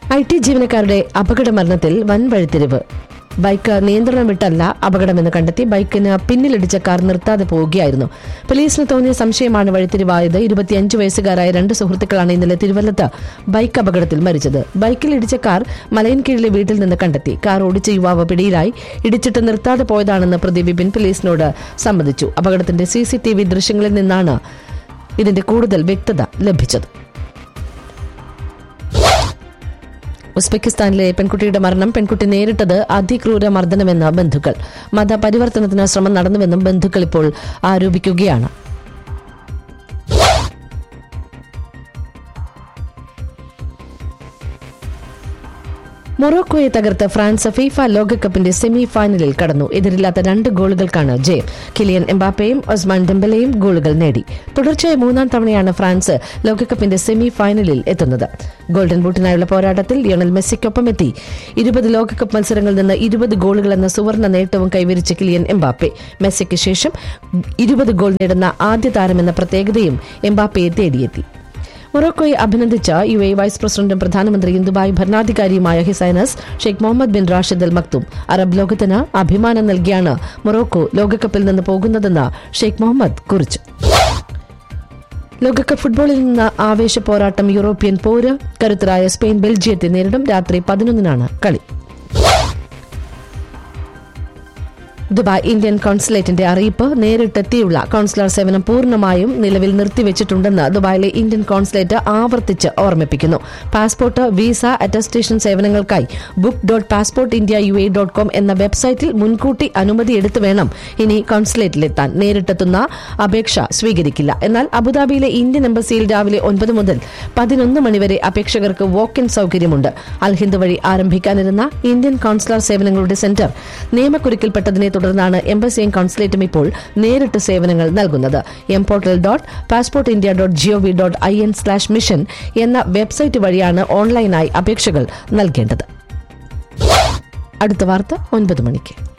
I T ജീവനക്കാരുടെ അപകട മരണത്തിൽ വൻ വഴിത്തിരിവ് ബൈക്ക് നിയന്ത്രണം വിട്ടല്ല അപകടമെന്ന് കണ്ടെത്തി ബൈക്കിന് പിന്നിലിടിച്ച കാർ നിർത്താതെ പോവുകയായിരുന്നു പോലീസിന് തോന്നിയ സംശയമാണ് വഴിത്തിരിവായത് ഇരുപത്തിയഞ്ച് വയസ്സുകാരായ രണ്ട് സുഹൃത്തുക്കളാണ് ഇന്നലെ തിരുവല്ലത്ത് ബൈക്ക് അപകടത്തിൽ മരിച്ചത് ബൈക്കിൽ ഇടിച്ച കാർ മലയൻകീഴിലെ വീട്ടിൽ നിന്ന് കണ്ടെത്തി കാർ ഓടിച്ച യുവാവ് പിടിയിലായി ഇടിച്ചിട്ട് നിർത്താതെ പോയതാണെന്ന് പ്രതി വിപിൻ പോലീസിനോട് സമ്മതിച്ചു അപകടത്തിന്റെ സി സി ടി വി ദൃശ്യങ്ങളിൽ നിന്നാണ് ഇതിന്റെ കൂടുതൽ വ്യക്തത ലഭിച്ചത് ഉസ്ബെക്കിസ്ഥാനിലെ പെൺകുട്ടിയുടെ മരണം പെൺകുട്ടി നേരിട്ടത് അതിക്രൂര മർദ്ദനമെന്ന് ബന്ധുക്കൾ മതപരിവർത്തനത്തിന് ശ്രമം നടന്നുവെന്നും ബന്ധുക്കൾ ഇപ്പോൾ ആരോപിക്കുകയാണ് മൊറോക്കോയെ തകർത്ത് ഫ്രാൻസ് ഫിഫ ലോകകപ്പിന്റെ സെമി ഫൈനലിൽ കടന്നു എതിരില്ലാത്ത രണ്ട് ഗോളുകൾക്കാണ് ജയം കിലിയൻ എംബാപ്പയും ഒസ്മാൻ ഡെമ്പലയും ഗോളുകൾ നേടി തുടർച്ചയായ മൂന്നാം തവണയാണ് ഫ്രാൻസ് ലോകകപ്പിന്റെ സെമി ഫൈനലിൽ എത്തുന്നത് ഗോൾഡൻ ബൂട്ടിനായുള്ള പോരാട്ടത്തിൽ ലിയണൽ മെസ്സിക്കൊപ്പം എത്തി ഇരുപത് ലോകകപ്പ് മത്സരങ്ങളിൽ നിന്ന് ഇരുപത് ഗോളുകൾ എന്ന സുവർണ നേട്ടവും കൈവരിച്ച കിലിയൻ എംബാപ്പെ മെസ്സിക്ക് ശേഷം ഇരുപത് ഗോൾ നേടുന്ന ആദ്യ താരമെന്ന പ്രത്യേകതയും എംബാപ്പയെ തേടിയെത്തി മൊറോക്കോയെ അഭിനന്ദിച്ച യു എ വൈസ് പ്രസിഡന്റും പ്രധാനമന്ത്രിയും ദുബായ് ഭരണാധികാരിയുമായ his highness Sheikh Mohammed bin Rashid Al Maktoum Arab ലോകത്തിന് അഭിമാനം നൽകിയാണ് മൊറോക്കോ ലോകകപ്പിൽ നിന്ന് പോകുന്നതെന്ന് ഷെയ്ഖ് മുഹമ്മദ് കുറിച്ചു ലോകകപ്പ് ഫുട്ബോളിൽ നിന്ന് ആവേശ പോരാട്ടം യൂറോപ്യൻ പോര് കരുത്തരായ സ്പെയിൻ ബെൽജിയത്തെ നേരിടും രാത്രി പതിനൊന്നിനാണ് കളി ദുബായ് ഇന്ത്യൻ കോൺസുലേറ്റിന്റെ അറിയിപ്പ് നേരിട്ടെത്തിയുള്ള കോൺസുലർ സേവനം പൂർണ്ണമായും നിലവിൽ നിർത്തിവെച്ചിട്ടുണ്ടെന്ന് ദുബായിലെ ഇന്ത്യൻ കോൺസുലേറ്റ് ആവർത്തിച്ച് ഓർമ്മിപ്പിക്കുന്നു പാസ്പോർട്ട് വിസ അറ്റസ്റ്റേഷൻ സേവനങ്ങൾക്കായി book dot passport India U A dot com എന്ന വെബ്സൈറ്റിൽ മുൻകൂട്ടി അനുമതി എടുത്തു വേണം ഇനി കോൺസുലേറ്റിലെത്താൻ നേരിട്ടെത്തുന്ന അപേക്ഷ സ്വീകരിക്കില്ല എന്നാൽ അബുദാബിയിലെ ഇന്ത്യൻ എംബസിയിൽ രാവിലെ ഒൻപത് മുതൽ പതിനൊന്ന് മണിവരെ അപേക്ഷകർക്ക് വോക്ക് ഇൻ സൗകര്യമുണ്ട് അൽഹിന്ദ് വഴി ആരംഭിക്കാനിരുന്ന ഇന്ത്യൻ കോൺസുലർ സേവനങ്ങളുടെ സെന്റർ നിയമക്കുരുക്കിൽപ്പെട്ടതിനെ തുടർന്നാണ് എംബസിയും കോൺസുലേറ്റും ഇപ്പോൾ നേരിട്ട് സേവനങ്ങൾ നൽകുന്നത് M portal dot passport India dot G O V dot I N slash mission എന്ന വെബ്സൈറ്റ് വഴിയാണ് ഓൺലൈനായി അപേക്ഷകൾ നൽകേണ്ടത് അടുത്ത വാർത്ത ഒൻപത് മണിക്ക്